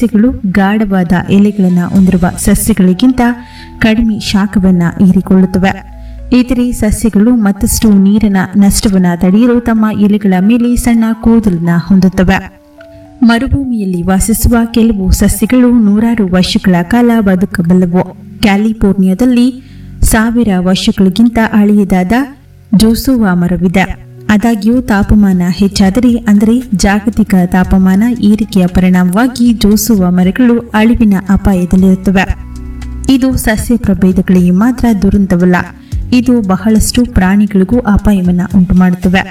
ಸಸ್ಯಗಳು ಗಾಢವಾದ ಎಲೆಗಳನ್ನು ಹೊಂದಿರುವ ಸಸ್ಯಗಳಿಗಿಂತ ಕಡಿಮೆ ಶಾಖವನ್ನು ಹೀರಿಕೊಳ್ಳುತ್ತವೆ ಇತರೆ ಸಸ್ಯಗಳು ಮತ್ತಷ್ಟು ನೀರಿನ ನಷ್ಟವನ್ನು ತಡೆಯಲು ತಮ್ಮ ಎಲೆಗಳ ಮೇಲೆ ಸಣ್ಣ ಕೂದಲನ್ನ ಹೊಂದುತ್ತವೆ ಮರುಭೂಮಿಯಲ್ಲಿ ವಾಸಿಸುವ ಕೆಲವು ಸಸ್ಯಗಳು ನೂರಾರು ವರ್ಷಗಳ ಕಾಲ ಬದುಕಬಲ್ಲವು ಕ್ಯಾಲಿಫೋರ್ನಿಯಾದಲ್ಲಿ ಸಾವಿರ ವರ್ಷಗಳಿಗಿಂತ ಹಳೆಯದಾದ ಜೋಸುವಾ ಮರವಿದೆ ಆದಾಗ್ಯೂ ತಾಪಮಾನ ಹೆಚ್ಚಾದರೆ ಅಂದರೆ ಜಾಗತಿಕ ತಾಪಮಾನ ಏರಿಕೆಯ ಪರಿಣಾಮವಾಗಿ ಜೋಸುವ ಮರಗಳು ಅಳಿವಿನ ಅಪಾಯದಲ್ಲಿರುತ್ತವೆ ಇದು ಸಸ್ಯ ಪ್ರಭೇದಗಳಿಗೆ ಮಾತ್ರ ದುರಂತವಲ್ಲ ಇದು ಬಹಳಷ್ಟು ಪ್ರಾಣಿಗಳಿಗೂ ಅಪಾಯವನ್ನು ಉಂಟುಮಾಡುತ್ತವೆ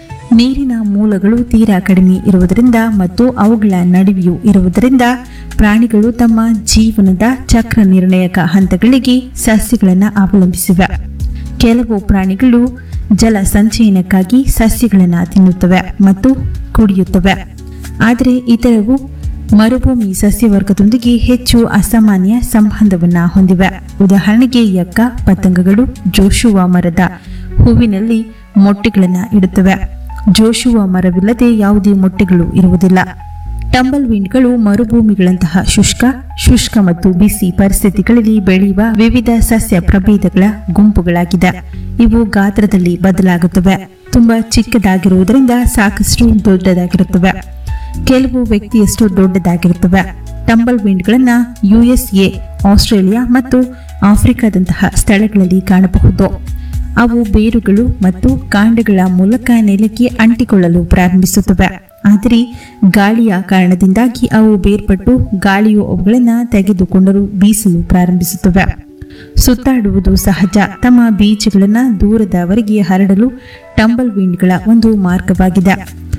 ನೀರಿನ ಮೂಲಗಳು ತೀರಾ ಕಡಿಮೆ ಇರುವುದರಿಂದ ಮತ್ತು ಅವುಗಳ ನಡುವೆಯೂ ಇರುವುದರಿಂದ ಪ್ರಾಣಿಗಳು ತಮ್ಮ ಜೀವನದ ಚಕ್ರ ನಿರ್ಣಾಯಕ ಹಂತಗಳಿಗೆ ಸಸ್ಯಗಳನ್ನು ಅವಲಂಬಿಸಿವೆ ಕೆಲವು ಪ್ರಾಣಿಗಳು ಜಲ ಸಂಚಯನಕ್ಕಾಗಿ ಸಸ್ಯಗಳನ್ನು ತಿನ್ನುತ್ತವೆ ಮತ್ತು ಕುಡಿಯುತ್ತವೆ ಆದರೆ ಇತರವು ಮರುಭೂಮಿ ಸಸ್ಯವರ್ಗದೊಂದಿಗೆ ಹೆಚ್ಚು ಅಸಾಮಾನ್ಯ ಸಂಬಂಧವನ್ನ ಹೊಂದಿವೆ ಉದಾಹರಣೆಗೆ ಯಕ್ಕ ಪತಂಗಗಳು ಜೋಶುವ ಮರದ ಹೂವಿನಲ್ಲಿ ಮೊಟ್ಟೆಗಳನ್ನು ಇಡುತ್ತವೆ ಜೋಶುವ ಮರವಿಲ್ಲದೆ ಯಾವುದೇ ಮೊಟ್ಟೆಗಳು ಇರುವುದಿಲ್ಲ ಟಂಬಲ್ ವಿಂಡ್ಗಳು ಮರುಭೂಮಿಗಳಂತಹ ಶುಷ್ಕ ಶುಷ್ಕ ಮತ್ತು ಬಿಸಿ ಪರಿಸ್ಥಿತಿಗಳಲ್ಲಿ ಬೆಳೆಯುವ ವಿವಿಧ ಸಸ್ಯ ಪ್ರಭೇದಗಳ ಗುಂಪುಗಳಾಗಿದೆ ಇವು ಗಾತ್ರದಲ್ಲಿ ಬದಲಾಗುತ್ತವೆ ತುಂಬಾ ಚಿಕ್ಕದಾಗಿರುವುದರಿಂದ ಸಾಕಷ್ಟು ದೊಡ್ಡದಾಗಿರುತ್ತವೆ ಕೆಲವು ವ್ಯಕ್ತಿಯಷ್ಟು ದೊಡ್ಡದಾಗಿರುತ್ತವೆ ಟಂಬಲ್ ವಿಂಡ್ಗಳನ್ನು ಯುಎಸ್ಎ ಆಸ್ಟ್ರೇಲಿಯಾ ಮತ್ತು ಆಫ್ರಿಕಾದಂತಹ ಸ್ಥಳಗಳಲ್ಲಿ ಕಾಣಬಹುದು ಅವು ಬೇರುಗಳು ಮತ್ತು ಕಾಂಡಗಳ ಮೂಲಕ ನೆಲಕ್ಕೆ ಅಂಟಿಕೊಳ್ಳಲು ಪ್ರಾರಂಭಿಸುತ್ತವೆ ಆದರೆ ಗಾಳಿಯ ಕಾರಣದಿಂದಾಗಿ ಅವು ಬೇರ್ಪಟ್ಟು ಗಾಳಿಯು ಅವುಗಳನ್ನು ತೆಗೆದುಕೊಂಡರೂ ಬೀಸಲು ಪ್ರಾರಂಭಿಸುತ್ತವೆ ಸುತ್ತಾಡುವುದು ಸಹಜ ತಮ್ಮ ಬೀಜಗಳನ್ನು ದೂರದವರೆಗೆ ಹರಡಲು ಟಂಬಲ್ ವಿಂಡ್ಗಳ ಒಂದು ಮಾರ್ಗವಾಗಿದೆ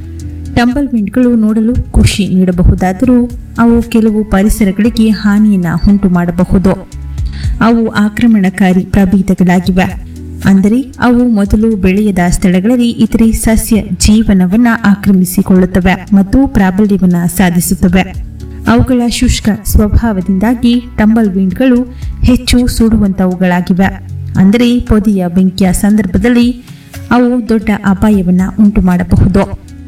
ಟಂಬಲ್ ವಿಂಡ್ಗಳು ನೋಡಲು ಖುಷಿ ನೀಡಬಹುದಾದರೂ ಅವು ಕೆಲವು ಪರಿಸರಗಳಿಗೆ ಹಾನಿಯನ್ನು ಉಂಟು ಮಾಡಬಹುದು ಅವು ಆಕ್ರಮಣಕಾರಿ ಪ್ರಭೇದಗಳಾಗಿವೆ ಅಂದರೆ ಅವು ಮೊದಲು ಬೆಳೆಯದ ಸ್ಥಳಗಳಲ್ಲಿ ಇತರೆ ಸಸ್ಯ ಜೀವನವನ್ನ ಆಕ್ರಮಿಸಿಕೊಳ್ಳುತ್ತವೆ ಮತ್ತು ಪ್ರಾಬಲ್ಯವನ್ನ ಸಾಧಿಸುತ್ತವೆ ಅವುಗಳ ಶುಷ್ಕ ಸ್ವಭಾವದಿಂದಾಗಿ ಟಂಬಲ್ ವಿಂಡ್ಗಳು ಹೆಚ್ಚು ಸುಡುವಂತವುಗಳಾಗಿವೆ ಅಂದರೆ ಪೊದೆಯ ಬೆಂಕಿಯ ಸಂದರ್ಭದಲ್ಲಿ ಅವು ದೊಡ್ಡ ಅಪಾಯವನ್ನ ಉಂಟು ಮಾಡಬಹುದು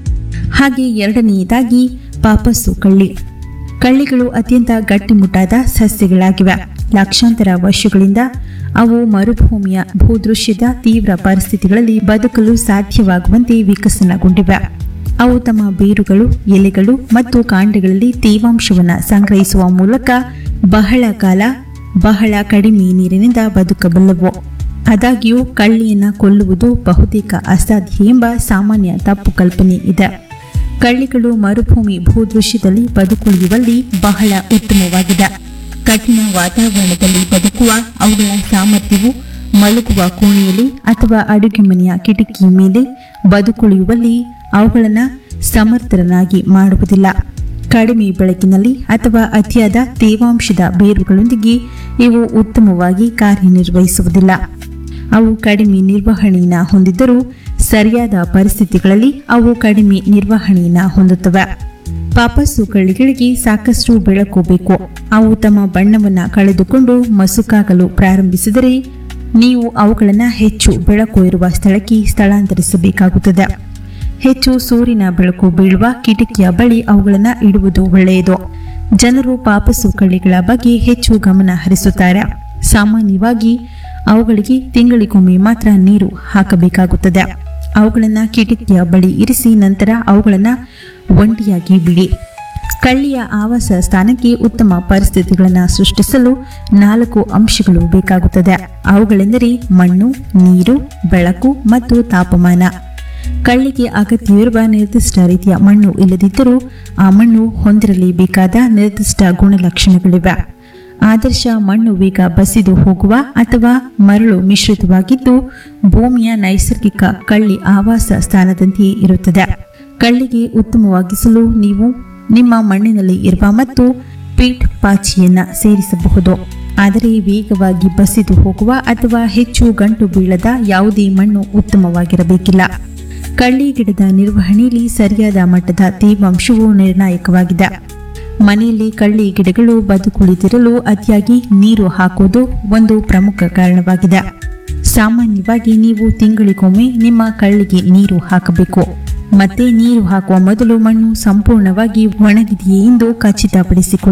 ಹಾಗೆ ಎರಡನೆಯದಾಗಿ ಪಾಪಸ್ಸು ಕಳ್ಳಿ ಕಳ್ಳಿಗಳು ಅತ್ಯಂತ ಗಟ್ಟಿಮುಟ್ಟಾದ ಸಸ್ಯಗಳಾಗಿವೆ ಲಕ್ಷಾಂತರ ವರ್ಷಗಳಿಂದ ಅವು ಮರುಭೂಮಿಯ ಭೂದೃಶ್ಯದ ತೀವ್ರ ಪರಿಸ್ಥಿತಿಗಳಲ್ಲಿ ಬದುಕಲು ಸಾಧ್ಯವಾಗುವಂತೆ ವಿಕಸನಗೊಂಡಿವೆ ಅವು ತಮ್ಮ ಬೇರುಗಳು ಎಲೆಗಳು ಮತ್ತು ಕಾಂಡಗಳಲ್ಲಿ ತೇವಾಂಶವನ್ನು ಸಂಗ್ರಹಿಸುವ ಮೂಲಕ ಬಹಳ ಕಾಲ ಬಹಳ ಕಡಿಮೆ ನೀರಿನಿಂದ ಬದುಕಬಲ್ಲವು ಆದಾಗ್ಯೂ ಕಳ್ಳಿಯನ್ನ ಕೊಲ್ಲುವುದು ಬಹುತೇಕ ಅಸಾಧ್ಯ ಎಂಬ ಸಾಮಾನ್ಯ ತಪ್ಪು ಕಲ್ಪನೆ ಇದೆ ಕಳ್ಳಿಗಳು ಮರುಭೂಮಿ ಭೂದೃಶ್ಯದಲ್ಲಿ ಬದುಕುಳಿಯುವಲ್ಲಿ ಬಹಳ ಉತ್ತಮವಾಗಿದೆ ಕಠಿಣ ವಾತಾವರಣದಲ್ಲಿ ಬದುಕುವ ಅವುಗಳ ಸಾಮರ್ಥ್ಯವು ಮಲಗುವ ಕೋಣೆಯಲ್ಲಿ ಅಥವಾ ಅಡುಗೆ ಮನೆಯ ಕಿಟಕಿಯ ಮೇಲೆ ಬದುಕುಳಿಯುವಲ್ಲಿ ಅವುಗಳನ್ನು ಸಮರ್ಥರನ್ನಾಗಿ ಮಾಡುವುದಿಲ್ಲ ಕಡಿಮೆ ಬೆಳಕಿನಲ್ಲಿ ಅಥವಾ ಅತಿಯಾದ ತೇವಾಂಶದ ಬೇರುಗಳೊಂದಿಗೆ ಇವು ಉತ್ತಮವಾಗಿ ಕಾರ್ಯನಿರ್ವಹಿಸುವುದಿಲ್ಲ ಅವು ಕಡಿಮೆ ನಿರ್ವಹಣೆಯನ್ನು ಹೊಂದಿದ್ದರೂ ಸರಿಯಾದ ಪರಿಸ್ಥಿತಿಗಳಲ್ಲಿ ಅವು ಕಡಿಮೆ ನಿರ್ವಹಣೆಯನ್ನು ಹೊಂದುತ್ತವೆ ಪಾಪಸ್ಸು ಕಳ್ಳಿಗಳಿಗೆ ಸಾಕಷ್ಟು ಬೆಳಕು ಬೇಕು ಅವು ತಮ್ಮ ಬಣ್ಣವನ್ನು ಕಳೆದುಕೊಂಡು ಮಸುಕಾಗಲು ಪ್ರಾರಂಭಿಸಿದರೆ ನೀವು ಅವುಗಳನ್ನು ಹೆಚ್ಚು ಬೆಳಕು ಇರುವ ಸ್ಥಳಕ್ಕೆ ಸ್ಥಳಾಂತರಿಸಬೇಕಾಗುತ್ತದೆ ಹೆಚ್ಚು ಸೂರ್ಯನ ಬೆಳಕು ಬೀಳುವ ಕಿಟಕಿಯ ಬಳಿ ಅವುಗಳನ್ನು ಇಡುವುದು ಒಳ್ಳೆಯದು ಜನರು ಪಾಪಸು ಕಳ್ಳಿಗಳ ಬಗ್ಗೆ ಹೆಚ್ಚು ಗಮನ ಹರಿಸುತ್ತಾರೆ ಸಾಮಾನ್ಯವಾಗಿ ಅವುಗಳಿಗೆ ತಿಂಗಳಿಗೊಮ್ಮೆ ಮಾತ್ರ ನೀರು ಹಾಕಬೇಕಾಗುತ್ತದೆ ಅವುಗಳನ್ನು ಕಿಟಕಿಯ ಬಳಿ ಇರಿಸಿ ನಂತರ ಅವುಗಳನ್ನು ಒಂಟಿಯಾಗಿ ಬಿಡಿ ಕಳ್ಳಿಯ ಆವಾಸ ಸ್ಥಾನಕ್ಕೆ ಉತ್ತಮ ಪರಿಸ್ಥಿತಿಗಳನ್ನು ಸೃಷ್ಟಿಸಲು ನಾಲ್ಕು ಅಂಶಗಳು ಬೇಕಾಗುತ್ತದೆ ಅವುಗಳೆಂದರೆ ಮಣ್ಣು ನೀರು ಬೆಳಕು ಮತ್ತು ತಾಪಮಾನ ಕಳ್ಳಿಗೆ ಅಗತ್ಯವಿರುವ ನಿರ್ದಿಷ್ಟ ರೀತಿಯ ಮಣ್ಣು ಇಲ್ಲದಿದ್ದರೂ ಆ ಮಣ್ಣು ಹೊಂದಿರಲೇಬೇಕಾದ ನಿರ್ದಿಷ್ಟ ಗುಣಲಕ್ಷಣಗಳಿವೆ ಆದರ್ಶ ಮಣ್ಣು ಬೇಗ ಬಸಿದು ಹೋಗುವ ಅಥವಾ ಮರಳು ಮಿಶ್ರಿತವಾಗಿದ್ದು ಭೂಮಿಯ ನೈಸರ್ಗಿಕ ಕಳ್ಳಿ ಆವಾಸ ಸ್ಥಾನದಂತೆಯೇ ಇರುತ್ತದೆ ಕಳ್ಳಿಗೆ ಉತ್ತಮವಾಗಿಸಲು ನೀವು ನಿಮ್ಮ ಮಣ್ಣಿನಲ್ಲಿ ಇರುವ ಮತ್ತು ಪೀಟ್ ಪಾಚಿಯನ್ನ ಸೇರಿಸಬಹುದು ಆದರೆ ವೇಗವಾಗಿ ಬಸಿದು ಹೋಗುವ ಅಥವಾ ಹೆಚ್ಚು ಗಂಟು ಬೀಳದ ಯಾವುದೇ ಮಣ್ಣು ಉತ್ತಮವಾಗಿರಬೇಕಿಲ್ಲ ಕಳ್ಳಿ ಗಿಡದ ನಿರ್ವಹಣೆಯಲ್ಲಿ ಸರಿಯಾದ ಮಟ್ಟದ ತೇವಾಂಶವು ನಿರ್ಣಾಯಕವಾಗಿದೆ ಮನೆಯಲ್ಲಿ ಕಳ್ಳಿ ಗಿಡಗಳು ಬದುಕುಳಿದಿರಲು ಅತಿಯಾಗಿ ನೀರು ಹಾಕುವುದು ಒಂದು ಪ್ರಮುಖ ಕಾರಣವಾಗಿದೆ ಸಾಮಾನ್ಯವಾಗಿ ನೀವು ತಿಂಗಳಿಗೊಮ್ಮೆ ನಿಮ್ಮ ಕಳ್ಳಿಗೆ ನೀರು ಹಾಕಬೇಕು ಮತ್ತೆ ನೀರು ಹಾಕುವ ಮೊದಲು ಮಣ್ಣು ಸಂಪೂರ್ಣವಾಗಿ ಒಣಗಿದೆಯೇ ಎಂದು ಖಚಿತಪಡಿಸಿಕೊಳ್ಳಿ